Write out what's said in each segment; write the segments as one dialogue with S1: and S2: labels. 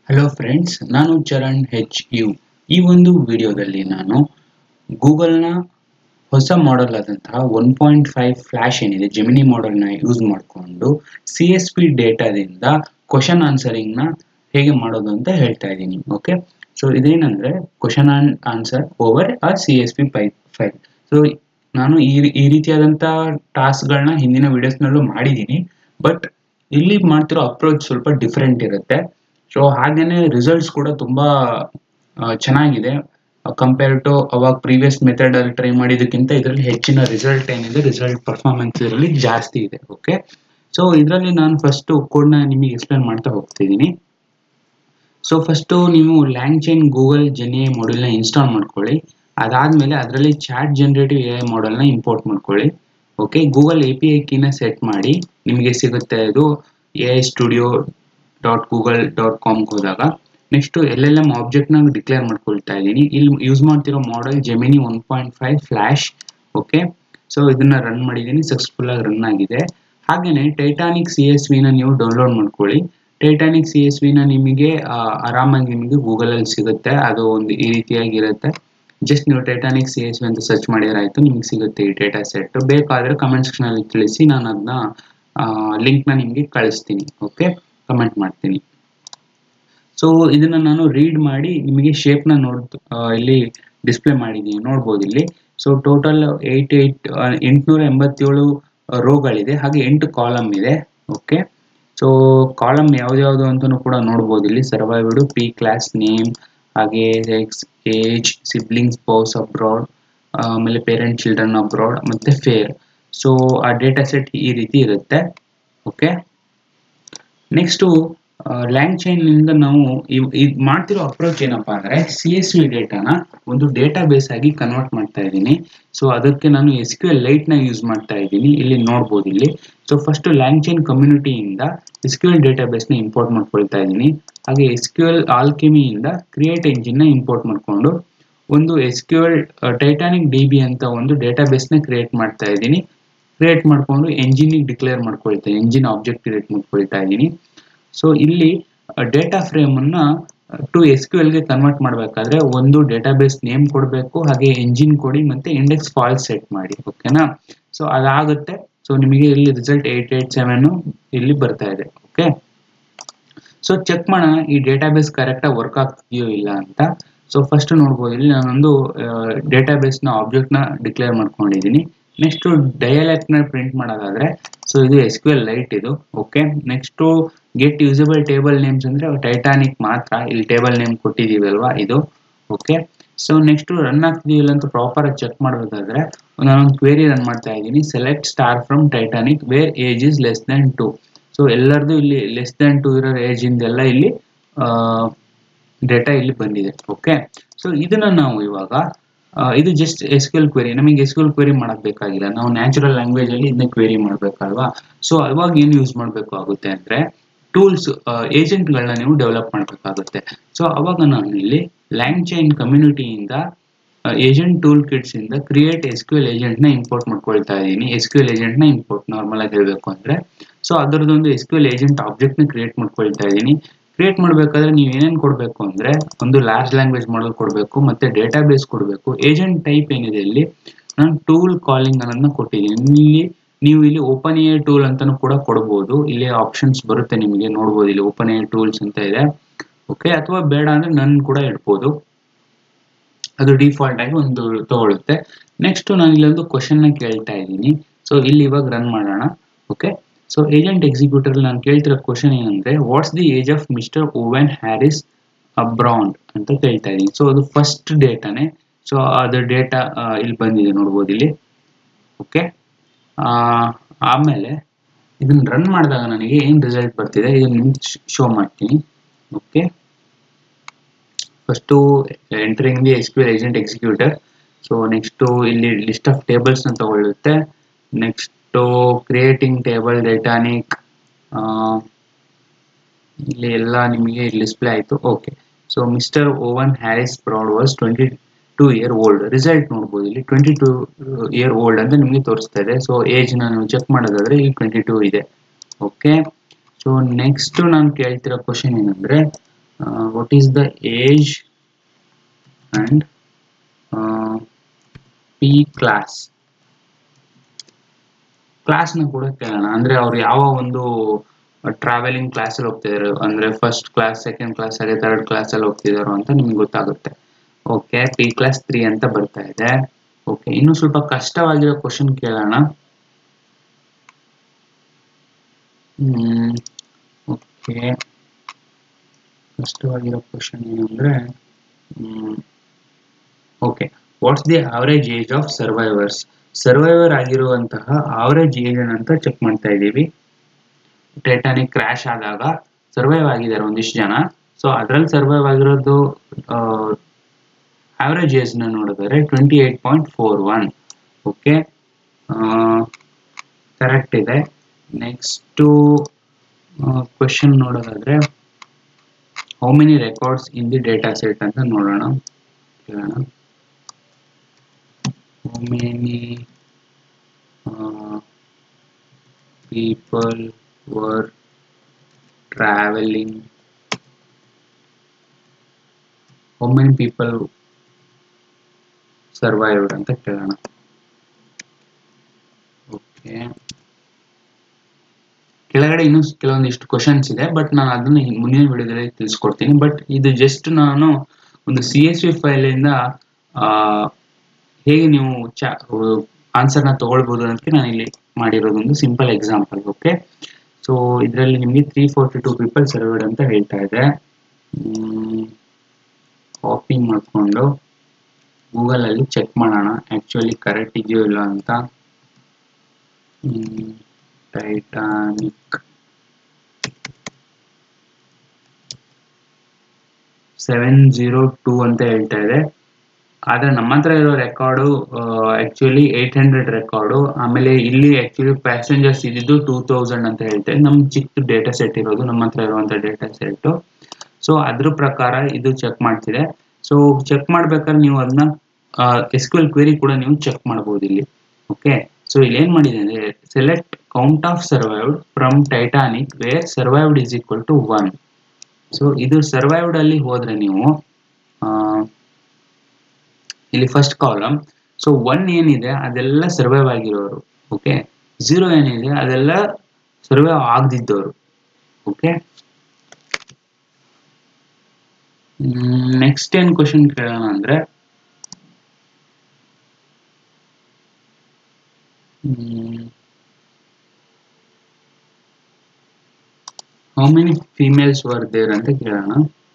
S1: hello friends ನಾನು ಚರಣ್ ಹೆಚ್ you ಈ ಒಂದು ವಿಡಿಯೋದಲ್ಲಿ ನಾನು ಗೂಗಲ್ನ ಹೊಸ ಮಾಡೆಲ್ ಆದಂತಹ ಒನ್ ಪಾಯಿಂಟ್ ಫೈವ್ ಫ್ಲ್ಯಾಶ್ ಏನಿದೆ ಜೆಮಿನಿ ಮಾಡೆಲ್ನ ಯೂಸ್ ಮಾಡಿಕೊಂಡು ಸಿ ಎಸ್ ಪಿ ಡೇಟಾದಿಂದ ಕ್ವಶನ್ ಆನ್ಸರಿಂಗ್ನ ಹೇಗೆ ಮಾಡೋದು ಅಂತ ಹೇಳ್ತಾ ಇದ್ದೀನಿ ಓಕೆ ಸೊ ಇದೇನಂದ್ರೆ ಕ್ವಶನ್ ಆನ್ ಆನ್ಸರ್ ಓವರ್ ಆ ಸಿ ಎಸ್ ಪಿ ಪೈ ಫೈಲ್ ಸೊ ನಾನು ಈ ಈ ರೀತಿಯಾದಂಥ ಟಾಸ್ಕ್ಗಳನ್ನ ಹಿಂದಿನ ವಿಡಿಯೋಸ್ನಲ್ಲೂ ಮಾಡಿದ್ದೀನಿ ಬಟ್ ಇಲ್ಲಿ ಮಾಡ್ತಿರೋ ಅಪ್ರೋಚ್ ಸ್ವಲ್ಪ ಡಿಫ್ರೆಂಟ್ ಇರುತ್ತೆ ಸೊ ಹಾಗೇನೆ ರಿಸಲ್ಟ್ಸ್ ಕೂಡ ತುಂಬಾ ಚೆನ್ನಾಗಿದೆ ಕಂಪೇರ್ ಟು ಅವಾಗ ಪ್ರೀವಿಯಸ್ ಮೆಥಡ್ ಅಲ್ಲಿ ಟ್ರೈ ಮಾಡಿದಕ್ಕಿಂತ ಇದರಲ್ಲಿ ಹೆಚ್ಚಿನ ರಿಸಲ್ಟ್ ಏನಿದೆ ರಿಸಲ್ಟ್ ಪರ್ಫಾರ್ಮೆನ್ಸ್ ಇದರಲ್ಲಿ ಜಾಸ್ತಿ ಇದೆ ಓಕೆ ಸೊ ಇದರಲ್ಲಿ ನಾನು ಫಸ್ಟ್ ಕೋಡ್ನ ನಿಮಗೆ ಎಕ್ಸ್ಪ್ಲೇನ್ ಮಾಡ್ತಾ ಹೋಗ್ತಿದ್ದೀನಿ ಸೊ ಫಸ್ಟು ನೀವು LangChain Google gen A ಮಾಡೆಲ್ನ ಇನ್ಸ್ಟಾಲ್ ಮಾಡ್ಕೊಳ್ಳಿ ಅದಾದಮೇಲೆ ಅದರಲ್ಲಿ ಚಾಟ್ ಜನರೇಟಿವ್ ಎ ಐ ಮಾಡೆಲ್ನ ಇಂಪೋರ್ಟ್ ಮಾಡ್ಕೊಳ್ಳಿ okay Google A P I ಕೀನ ಸೆಟ್ ಮಾಡಿ ನಿಮಗೆ ಸಿಗುತ್ತೆ ಇದು A I studio dot Google dot ಕಾಮ್ಗೆ ಹೋದಾಗ ನೆಕ್ಸ್ಟು ಎಲ್ ಎಲ್ ಎಮ್ ಆಬ್ಜೆಕ್ಟ್ನ ಡಿಕ್ಲೇರ್ ಮಾಡ್ಕೊಳ್ತಾ ಇದ್ದೀನಿ ಇಲ್ಲಿ ಯೂಸ್ ಮಾಡ್ತಿರೋ model Gemini one point five flash okay so ಇದನ್ನ ರನ್ ಮಾಡಿದ್ದೀನಿ ಸಕ್ಸಸ್ಫುಲ್ ಆಗಿ ರನ್ ಆಗಿದೆ ಹಾಗೆಯೇ ಟೈಟಾನಿಕ್ ಸಿ ಎಸ್ ವಿನ ನೀವು ಡೌನ್ಲೋಡ್ ಮಾಡ್ಕೊಳ್ಳಿ ಟೈಟಾನಿಕ್ ಸಿ ಎಸ್ ವಿನ ನಿಮಗೆ ಆರಾಮಾಗಿ ನಿಮಗೆ ಗೂಗಲಲ್ಲಿ ಸಿಗುತ್ತೆ ಅದು ಒಂದು ಈ ರೀತಿಯಾಗಿರುತ್ತೆ ಜಸ್ಟ್ ನೀವು ಟೈಟಾನಿಕ್ ಸಿ ಎಸ್ ವಿ ಅಂತ ಸರ್ಚ್ ಮಾಡಿದ್ರೆ ಆಯಿತು ನಿಮಗೆ ಸಿಗುತ್ತೆ ಈ ಡೇಟಾ ಸೆಟ್ ಬೇಕಾದರೆ ಕಮೆಂಟ್ ಸೆಕ್ಷನಲ್ಲಿ ತಿಳಿಸಿ ನಾನು ಅದನ್ನ ಲಿಂಕ್ನ ನಿಮಗೆ ಕಳಿಸ್ತೀನಿ ಓಕೆ ಕಮೆಂಟ್ ಮಾಡ್ತೀನಿ ಸೊ ಇದನ್ನ ನಾನು ರೀಡ್ ಮಾಡಿ ನಿಮಗೆ ಶೇಪ್ನ ನೋಡ್ ಇಲ್ಲಿ ಡಿಸ್ಪ್ಲೇ ಮಾಡಿದ್ದೀನಿ ನೋಡ್ಬೋದು ಇಲ್ಲಿ ಸೊ ಟೋಟಲ್ ಏಯ್ಟ್ ಏಯ್ಟ್ ಎಂಟುನೂರ ಎಂಬತ್ತೇಳು ರೋಗಳಿದೆ ಹಾಗೆ ಎಂಟು ಕಾಲಮ್ ಇದೆ ಓಕೆ ಸೊ ಕಾಲಮ್ ಯಾವ್ದ್ಯಾವ್ದು ಅಂತಲೂ ಕೂಡ ನೋಡ್ಬೋದು ಇಲ್ಲಿ ಸರ್ವೈವ್ಡ್ ಪಿ ಕ್ಲಾಸ್ ನೇಮ್ ಹಾಗೆ sex age siblings spouses aboard ಆಮೇಲೆ ಪೇರೆಂಟ್ ಚಿಲ್ಡ್ರನ್ ಅಬ್ರಾಡ್ ಮತ್ತೆ ಫೇರ್ ಸೊ ಆ ಡೇಟಾ ಸೆಟ್ ಈ ರೀತಿ ಇರುತ್ತೆ ಓಕೆ ನೆಕ್ಸ್ಟು ಲ್ಯಾಂಗ್ ಚೈನ್ನಿಂದ ನಾವು ಇದು ಮಾಡ್ತಿರೋ ಅಪ್ರೋಚ್ ಏನಪ್ಪಾ ಅಂದರೆ ಸಿ ಎಸ್ ವಿ ಡೇಟಾನ ಒಂದು ಡೇಟಾ ಬೇಸ್ ಆಗಿ ಕನ್ವರ್ಟ್ ಮಾಡ್ತಾ ಇದ್ದೀನಿ ಸೊ ಅದಕ್ಕೆ ನಾನು ಎಸ್ ಕ್ಯೂ ಎಲ್ ಲೈಟ್ನ ಯೂಸ್ ಮಾಡ್ತಾ ಇದ್ದೀನಿ ಇಲ್ಲಿ ನೋಡ್ಬೋದು ಇಲ್ಲಿ ಸೊ ಫಸ್ಟ್ ಲ್ಯಾಂಗ್ ಚೈನ್ ಕಮ್ಯುನಿಟಿಯಿಂದ ಎಸ್ ಕ್ಯೂ ಎಲ್ ಡೇಟಾ ಬೇಸ್ನ ಇಂಪೋರ್ಟ್ ಮಾಡ್ಕೊಳ್ತಾ ಇದ್ದೀನಿ ಹಾಗೆ ಎಸ್ ಕ್ಯೂ ಎಲ್ ಆಲ್ಕೆಮಿಯಿಂದ ಕ್ರಿಯೇಟ್ ಎಂಜಿನ್ನ ಇಂಪೋರ್ಟ್ ಮಾಡಿಕೊಂಡು ಒಂದು S Q L Titanic D B ಅಂತ ಒಂದು ಡೇಟಾ ಬೇಸ್ನ ಕ್ರಿಯೇಟ್ ಮಾಡ್ತಾ ಇದ್ದೀನಿ ಕ್ರಿಯೇಟ್ ಮಾಡಿಕೊಂಡು ಎಂಜಿನಿಗೆ ಡಿಕ್ಲೇರ್ ಮಾಡ್ಕೊಳ್ತಾ ಎಂಜಿನ್ ಆಬ್ಜೆಕ್ಟ್ ಕ್ರಿಯೇಟ್ ಮಾಡ್ಕೊಳ್ತಾ ಇದ್ದೀನಿ ಸೊ ಇಲ್ಲಿ ಡೇಟಾ ಫ್ರೇಮನ್ನು ಟು ಎಸ್ ಕ್ಯೂ ಎಲ್ಗೆ ಕನ್ವರ್ಟ್ ಮಾಡಬೇಕಾದ್ರೆ ಒಂದು ಡೇಟಾಬೇಸ್ ನೇಮ್ ಕೊಡಬೇಕು ಹಾಗೆ ಎಂಜಿನ್ ಕೊಡಿ ಮತ್ತೆ ಇಂಡೆಕ್ಸ್ ಫಾಲ್ ಸೆಟ್ ಮಾಡಿ ಓಕೆನಾ ಸೊ ಅದಾಗುತ್ತೆ ಸೊ ನಿಮಗೆ ಇಲ್ಲಿ ರಿಸಲ್ಟ್ ಏಟ್ ಏಟ್ ಸೆವೆನ್ ಇಲ್ಲಿ ಬರ್ತಾ ಇದೆ ಓಕೆ ಸೊ ಚೆಕ್ ಮಾಡೋಣ ಈ ಡೇಟಾಬೇಸ್ ಕರೆಕ್ಟಾಗಿ ವರ್ಕ್ ಆಗ್ತಿದೆಯೋ ಇಲ್ಲ ಅಂತ ಸೊ ಫಸ್ಟ್ ನೋಡ್ಬೋದು ಇಲ್ಲಿ ನಾನೊಂದು ಡೇಟಾಬೇಸ್ನ ಆಬ್ಜೆಕ್ಟ್ನ ಡಿಕ್ಲೇರ್ ಮಾಡ್ಕೊಂಡಿದ್ದೀನಿ ನೆಕ್ಸ್ಟು ಡಯಲೆಕ್ಟ್ನ ಪ್ರಿಂಟ್ ಮಾಡೋದಾದ್ರೆ ಸೊ ಇದು ಎಸ್ ಕ್ಯೂ ಎಲ್ ಲೈಟ್ ಇದು okay next get usable table names ಅಂದರೆ ಟೈಟಾನಿಕ್ ಮಾತ್ರ ಇಲ್ಲಿ ಟೇಬಲ್ ನೇಮ್ ಕೊಟ್ಟಿದ್ದೀವಿ ಅಲ್ವಾ ಇದು ಓಕೆ ಸೊ ನೆಕ್ಸ್ಟ್ ರನ್ ಆಗ್ತಿದೆಯಿಲ್ಲ ಅಂತ ಪ್ರಾಪರ್ ಆಗಿ ಚೆಕ್ ಮಾಡಬೇಕಾದ್ರೆ ನಾನೊಂದು ಕ್ವೇರಿ ರನ್ ಮಾಡ್ತಾ ಇದ್ದೀನಿ select star from Titanic where age is less than two so ಎಲ್ಲರದು ಇಲ್ಲಿ ಲೆಸ್ ದೆನ್ ಟು ಇರೋ ಏಜ್ ಇಂದೆಲ್ಲ ಇಲ್ಲಿ ಡೇಟಾ ಇಲ್ಲಿ ಬಂದಿದೆ ಓಕೆ ಸೊ ಇದನ್ನ ನಾವು ಇವಾಗ ಇದು just S Q L query ನಮಗೆ ಎಸ್ ಕ್ಯೂ ಎಲ್ ಕ್ವೆರಿ ಮಾಡೋದು ಬೇಕಾಗಿಲ್ಲ ನಾವು ನ್ಯಾಚುರಲ್ ಲ್ಯಾಂಗ್ವೇಜ್ ಅಲ್ಲಿ ಇದನ್ನ ಕ್ವೆರಿ ಮಾಡಬೇಕಲ್ವಾ ಸೊ ಅವಾಗ ಏನು ಯೂಸ್ ಮಾಡಬೇಕು ಆಗುತ್ತೆ ಅಂದ್ರೆ ಟೂಲ್ಸ್ ಏಜೆಂಟ್ಗಳನ್ನ ನೀವು ಡೆವಲಪ್ ಮಾಡಬೇಕಾಗುತ್ತೆ ಸೊ ಅವಾಗ ನಾನು ಇಲ್ಲಿ ಲ್ಯಾಂಗ್ ಚೈನ್ ಕಮ್ಯುನಿಟಿಯಿಂದ ಏಜೆಂಟ್ ಟೂಲ್ ಕಿಟ್ಸ್ ಇಂದ create S Q L agent ನ ಇಂಪೋರ್ಟ್ ಮಾಡ್ಕೊಳ್ತಾ ಇದ್ದೀನಿ ಎಸ್ ಕ್ಯೂ ಎಲ್ ಏಜೆಂಟ್ ನ ಇಂಪೋರ್ಟ್ ನಾರ್ಮಲ್ ಆಗಿ ಹೇಳಬೇಕು ಅಂದ್ರೆ ಸೊ ಅದರದೊಂದು S Q L agent object ನ ಕ್ರಿಯೇಟ್ ಮಾಡ್ಕೊಳ್ತಾ ಇದ್ದೀನಿ ಕ್ರಿಯೇಟ್ ಮಾಡಬೇಕಾದ್ರೆ ನೀವು ಏನೇನು ಕೊಡಬೇಕು ಅಂದ್ರೆ ಒಂದು ಲಾರ್ಜ್ ಲ್ಯಾಂಗ್ವೇಜ್ ಮಾಡಲ್ ಕೊಡಬೇಕು ಮತ್ತೆ ಡೇಟಾ ಬೇಸ್ ಕೊಡಬೇಕು ಏಜೆಂಟ್ ಟೈಪ್ ಏನಿದೆ ಇಲ್ಲಿ ನಾನು ಟೂಲ್ ಕಾಲಿಂಗ್ ಅನ್ನೋದನ್ನ ಕೊಟ್ಟಿದ್ದೀನಿ ಇಲ್ಲಿ ನೀವು ಇಲ್ಲಿ ಓಪನ್ ಎ ಟೂಲ್ ಅಂತಾನು ಕೂಡ ಕೊಡಬಹುದು ಇಲ್ಲಿ ಆಪ್ಷನ್ಸ್ ಬರುತ್ತೆ ನಿಮಗೆ ನೋಡ್ಬೋದು ಇಲ್ಲಿ ಓಪನ್ ಎ ಟೂಲ್ಸ್ ಅಂತ ಇದೆ ಓಕೆ ಅಥವಾ ಬೇಡ ಅಂದ್ರೆ ನನ್ ಕೂಡ ಇಡ್ಬೋದು ಅದು ಡಿಫಾಲ್ಟ್ ಆಗಿ ಒಂದು ತಗೊಳುತ್ತೆ ನೆಕ್ಸ್ಟ್ ನಾನು ಇಲ್ಲೊಂದು ಕ್ವಶನ್ ನ ಕೇಳ್ತಾ ಇದ್ದೀನಿ ಸೊ ಇಲ್ಲಿ ಇವಾಗ ರನ್ ಮಾಡೋಣ ಓಕೆ ಸೊ ಏಜೆಂಟ್ ಎಕ್ಸಿಕ್ಯೂಟರ್ ನಾನು ಕೇಳ್ತಿರೋ ಕ್ವಶನ್ ಏನಂದ್ರೆ what's the age of mister Owen Harris Braund ಅಂತ ಕೇಳ್ತಾ ಇದ್ದೀನಿ ಸೊ ಅದು ಫಸ್ಟ್ ಡೇಟಾನೇ ಸೊ ಅದು ಡೇಟಾ ಇಲ್ಲಿ ಬಂದಿದೆ ನೋಡ್ಬೋದು ಇಲ್ಲಿ ಓಕೆ ಆಮೇಲೆ ಇದನ್ನ ರನ್ ಮಾಡಿದಾಗ ನನಗೆ ಏನು ರಿಸಲ್ಟ್ ಬರ್ತಿದೆ ಇದನ್ನ ನಿಮ್ಗೆ ಶೋ ಮಾಡ್ತೀನಿ okay first entering the S Q L agent executor so next ಇಲ್ಲಿ ಲಿಸ್ಟ್ ಆಫ್ ಟೇಬಲ್ಸ್ನ ತಗೊಳ್ಳುತ್ತೆ ನೆಕ್ಸ್ಟು ಕ್ರಿಯೇಟಿಂಗ್ ಟೇಬಲ್ ಡೇಟಾನಿಕ್ ಇಲ್ಲಿ ಎಲ್ಲ ನಿಮಗೆ ಡಿಸ್ಪ್ಲೇ ಆಯಿತು okay so mister Owen Harris Braund was twenty two year old result ನೋಡ್ಬೋದು ಇಲ್ಲಿ ಟ್ವೆಂಟಿ ಟೂ ಇಯರ್ ಓಲ್ಡ್ ಅಂತ ನಿಮಗೆ ತೋರಿಸ್ತಾ ಇದೆ ಸೊ ಏಜ್ನ ನೀವು ಚೆಕ್ ಮಾಡೋದಾದ್ರೆ ಇಲ್ಲಿ ಟ್ವೆಂಟಿ ಟೂ ಇದೆ ಓಕೆ ಸೊ ನೆಕ್ಸ್ಟ್ ನಾನು ಕೇಳ್ತಿರೋ ಕ್ವಶನ್ ಏನಂದ್ರೆ what is the age and P class ಕ್ಲಾಸ್ನ ಕೂಡ ಕೇಳೋಣ ಅಂದ್ರೆ ಅವ್ರು ಯಾವ ಒಂದು ಟ್ರಾವೆಲಿಂಗ್ ಕ್ಲಾಸಲ್ಲಿ ಹೋಗ್ತಿದಾರೆ ಅಂದ್ರೆ ಫಸ್ಟ್ ಕ್ಲಾಸ್ ಸೆಕೆಂಡ್ ಕ್ಲಾಸ್ ಅಲ್ಲಿ ಥರ್ಡ್ ಕ್ಲಾಸ್ ಅಲ್ಲಿ ಹೋಗ್ತಿದಾರೋ ಅಂತ ನಿಮ್ಗೆ ಗೊತ್ತಾಗುತ್ತೆ ಓಕೆ ಪಿ ಕ್ಲಾಸ್ ತ್ರೀ ಅಂತ ಬರ್ತಾ ಇದೆ ಓಕೆ ಇನ್ನು ಸ್ವಲ್ಪ ಕಷ್ಟವಾಗಿರೋ ಕ್ವಶನ್ ಕೇಳೋಣ ಹ್ಮ್ ಓಕೆ ಕಷ್ಟವಾಗಿರೋ ಕ್ವಶನ್ ಏನಂದ್ರೆ okay what's the average age of survivors survivor ಆಗಿರುವಂತಹ ಅವರೇಜ್ ಏಜ್ ಅಂತ ಚೆಕ್ ಮಾಡ್ತಾ ಇದ್ದೀವಿ ಟೈಟಾನಿಕ್ ಕ್ರ್ಯಾಶ್ ಆದಾಗ ಸರ್ವೈವ್ ಆಗಿದ್ದಾರೆ ಒಂದಿಷ್ಟು ಜನ ಸೊ ಅದ್ರಲ್ಲಿ ಸರ್ವೈವ್ ಆಗಿರೋದು ಆವರೇಜ್ ಏಜ್ ನ ನೋಡಿದರೆ twenty eight point four one okay correct ಇದೆ ನೆಕ್ಸ್ಟು ಕ್ವೆಶನ್ ನೋಡೋದಾದ್ರೆ how many records in the data set ಅಂತ ನೋಡೋಣ ಕೇಳೋಣ how many people were travelling how many people survived ಅಂತ ಕೇಳೋಣ ಓಕೆ ಕೆಳಗಡೆ ಇನ್ನೂ ಕೆಲವೊಂದಿಷ್ಟು ಕ್ವಶನ್ಸ್ ಇದೆ ಬಟ್ ನಾನು ಅದನ್ನ ಮುಂದಿನ ವಿಡಿಯೋದಲ್ಲಿ ತಿಳಿಸ್ಕೊಡ್ತೀನಿ ಬಟ್ ಇದು ಜಸ್ಟ್ ನಾನು ಒಂದು ಸಿ ಎಸ್ ವಿ ಫೈಲಿಂದ ಹೇಗೆ ನೀವು ಚಾ ಆನ್ಸರ್ನ ತಗೊಳ್ಬೋದು ಅನ್ನೋದಕ್ಕೆ ನಾನು ಇಲ್ಲಿ ಮಾಡಿರೋದು ಒಂದು ಸಿಂಪಲ್ ಎಕ್ಸಾಂಪಲ್ ಓಕೆ ಸೊ ಇದರಲ್ಲಿ ನಿಮಗೆ three forty two people survived ಅಂತ ಹೇಳ್ತಾ ಇದೆ ಕಾಪಿ ಮಾಡಿಕೊಂಡು ಗೂಗಲಲ್ಲಿ ಚೆಕ್ ಮಾಡೋಣ ಆ್ಯಕ್ಚುಲಿ ಕರೆಕ್ಟ್ ಇದೆಯೋ ಇಲ್ಲ ಅಂತ ಟೈಟಾನಿಕ್ ಸೆವೆನ್ ಜೀರೋ ಟೂ ಅಂತ ಹೇಳ್ತಾ ಇದೆ ಆದರೆ ನಮ್ಮ ಹತ್ರ ಇರೋ record actually eight hundred record ಆಮೇಲೆ ಇಲ್ಲಿ ಆ್ಯಕ್ಚುಲಿ ಪ್ಯಾಸೆಂಜರ್ಸ್ ಇದ್ದಿದ್ದು ಟೂ ತೌಸಂಡ್ ಅಂತ ಹೇಳ್ತಾರೆ ನಮ್ಮ ಚಿಕ್ಕ ಡೇಟಾ ಸೆಟ್ ಇರೋದು ನಮ್ಮ ಹತ್ರ ಇರುವಂಥ ಡೇಟಾ ಸೆಟ್ಟು ಸೊ ಅದ್ರ ಪ್ರಕಾರ ಇದು ಚೆಕ್ ಮಾಡ್ತಿದೆ ಸೊ ಚೆಕ್ ಮಾಡ್ಬೇಕಾದ್ರೆ ನೀವು ಅದನ್ನ ಎಸ್ ಕ್ಯೂ ಎಲ್ ಕ್ವೆರಿ ಕೂಡ ನೀವು ಚೆಕ್ ಮಾಡ್ಬೋದು ಇಲ್ಲಿ ಓಕೆ ಸೊ ಇಲ್ಲಿ ಏನು ಮಾಡಿದೆ ಅಂದರೆ select count of survived from Titanic where survived is equal to one so ಇದು ಸರ್ವೈವ್ಡ್ ಅಲ್ಲಿ ಹೋದ್ರೆ ನೀವು ಇಲ್ಲಿ ಫಸ್ಟ್ ಕಾಲಮ್ ಸೊ ಒನ್ ಏನಿದೆ ಅದೆಲ್ಲ ಸರ್ವೈವ್ ಆಗಿರೋರು ಓಕೆ ಝೀರೋ ಏನಿದೆ ಅದೆಲ್ಲ ಸರ್ವೈವ್ ಆಗದಿದ್ದವರು ಓಕೆ ನೆಕ್ಸ್ಟ್ ಏನ್ ಕ್ವಶನ್ ಕೇಳೋಣ ಅಂದ್ರೆ how many females were there ಅಂತ ಕೇಳೋಣ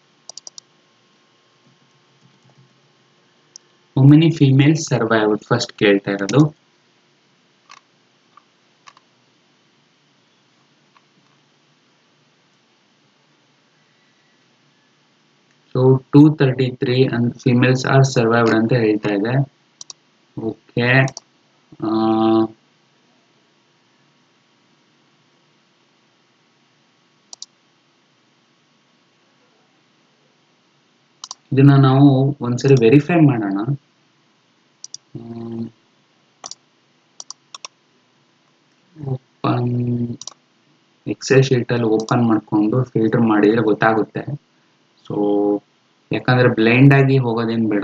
S1: how many females survived first ಕೇಳ್ತಾ ಇರೋದು so two thirty three and females are survived ಅಂತ ಹೇಳ್ತಾ ಇದೆ ಓಕೆ ಇದನ್ನ ನಾವು ಒಂದ್ಸರಿ ವೆರಿಫೈ ಮಾಡೋಣ ಓಪನ್ ಎಕ್ಸೆಲ್ ಶೀಟಲ್ಲಿ ಓಪನ್ ಮಾಡಿಕೊಂಡು ಫಿಲ್ಟರ್ ಮಾಡಿದರೆ ಗೊತ್ತಾಗುತ್ತೆ ಸೊ ಯಾಕಂದ್ರೆ ಬ್ಲೈಂಡ್ ಆಗಿ ಹೋಗೋದೇನು ಬೇಡ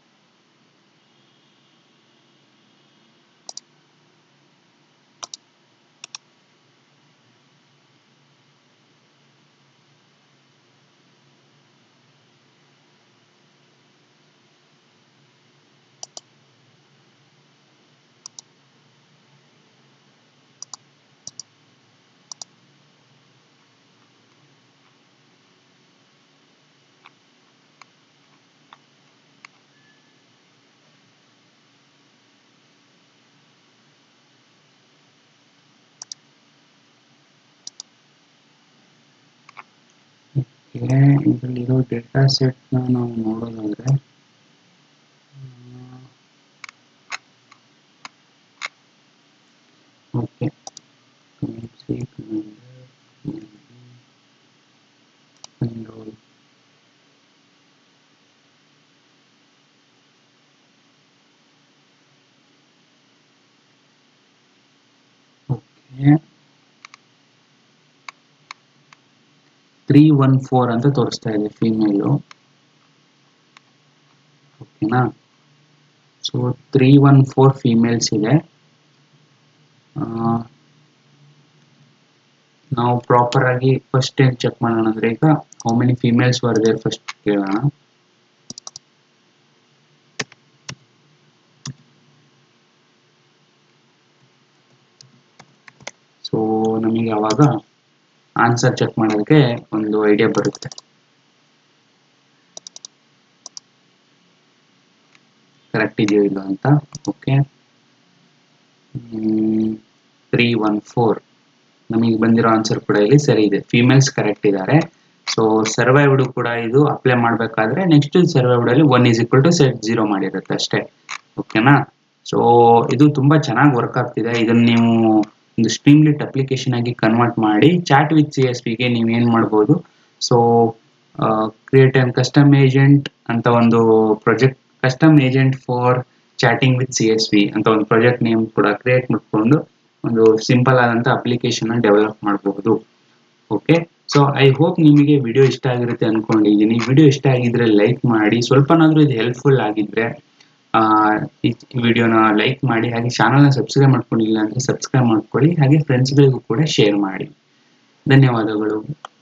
S1: ಇದರಲ್ಲಿರೋ ಡೇಟಾ ಸೆಟ್ನ ನಾವು ನೋಡೋದಾದ್ರೆ okay control okay three one four ಅಂತ ತೋರಿಸ್ತಾ ಇದೆ ಫೀಮೇಲು ಓಕೆನಾ so three one four females ಇದೆ ನಾವು ಪ್ರಾಪರ್ ಆಗಿ ಫಸ್ಟ್ ಏನ್ ಚೆಕ್ ಮಾಡೋಣ ಅಂದ್ರೆ ಈಗ how many females were there first ಕೇಳೋಣ ಸೊ ನಮಗೆ ಅವಾಗ ಆನ್ಸರ್ ಚೆಕ್ ಮಾಡೋದಕ್ಕೆ ಒಂದು ಐಡಿಯಾ ಬರುತ್ತೆ ಕರೆಕ್ಟ್ ಇದೆಯೋ ಇಲ್ಲ ಅಂತ ಓಕೆ ತ್ರೀ ಒನ್ ಫೋರ್ ನಮಗೆ ಬಂದಿರೋ ಆನ್ಸರ್ ಕೂಡ ಇಲ್ಲಿ ಸರಿ ಇದೆ ಫೀಮೇಲ್ಸ್ ಕರೆಕ್ಟ್ ಇದ್ದಾರೆ ಸೊ ಸರ್ವೈವ್ಡ್ ಕೂಡ ಇದು ಅಪ್ಲೈ ಮಾಡಬೇಕಾದ್ರೆ ನೆಕ್ಸ್ಟ್ ಸರ್ವೈವ್ಡ್ ಅಲ್ಲಿ one is equal to set zero ಮಾಡಿರುತ್ತೆ ಅಷ್ಟೇ ಓಕೆನಾ ಸೊ ಇದು ತುಂಬಾ ಚೆನ್ನಾಗಿ ವರ್ಕ್ ಆಗ್ತಿದೆ ಇದನ್ನ ನೀವು ಒಂದು ಸ್ಟ್ರೀಮ್ಲಿಟ್ ಅಪ್ಲಿಕೇಶನ್ ಆಗಿ ಕನ್ವರ್ಟ್ ಮಾಡಿ ಚಾಟ್ ವಿತ್ ಸಿ ಎಸ್ ಪಿಗೆ ನೀವು ಏನು ಮಾಡ್ಬೋದು so create and custom agent ಅಂತ ಒಂದು project custom agent for chatting with C S V ಅಂತ ಒಂದು ಪ್ರಾಜೆಕ್ಟ್ ನೇಮ್ ಕೂಡ ಕ್ರಿಯೇಟ್ ಮಾಡಿಕೊಂಡು ಒಂದು ಸಿಂಪಲ್ ಆದಂಥ ಅಪ್ಲಿಕೇಶನ್ ಡೆವಲಪ್ ಮಾಡಬಹುದು ಓಕೆ ಸೊ ಐ ಹೋಪ್ ನಿಮಗೆ ವಿಡಿಯೋ ಇಷ್ಟ ಆಗಿರುತ್ತೆ ಅನ್ಕೊಂಡಿದ್ದೀನಿ ವಿಡಿಯೋ ಇಷ್ಟ ಆಗಿದ್ರೆ ಲೈಕ್ ಮಾಡಿ ಸ್ವಲ್ಪನಾದ್ರೂ ಇದು ಹೆಲ್ಪ್ಫುಲ್ ಆಗಿದ್ರೆ ಈ ವಿಡಿಯೋನ ಲೈಕ್ ಮಾಡಿ ಹಾಗೆ ಚಾನಲ್ನ ಸಬ್ಸ್ಕ್ರೈಬ್ ಮಾಡ್ಕೊಂಡಿಲ್ಲ ಅಂದರೆ ಸಬ್ಸ್ಕ್ರೈಬ್ ಮಾಡ್ಕೊಳ್ಳಿ ಹಾಗೆ ಫ್ರೆಂಡ್ಸ್ಗಳಿಗೂ ಕೂಡ ಶೇರ್ ಮಾಡಿ ಧನ್ಯವಾದಗಳು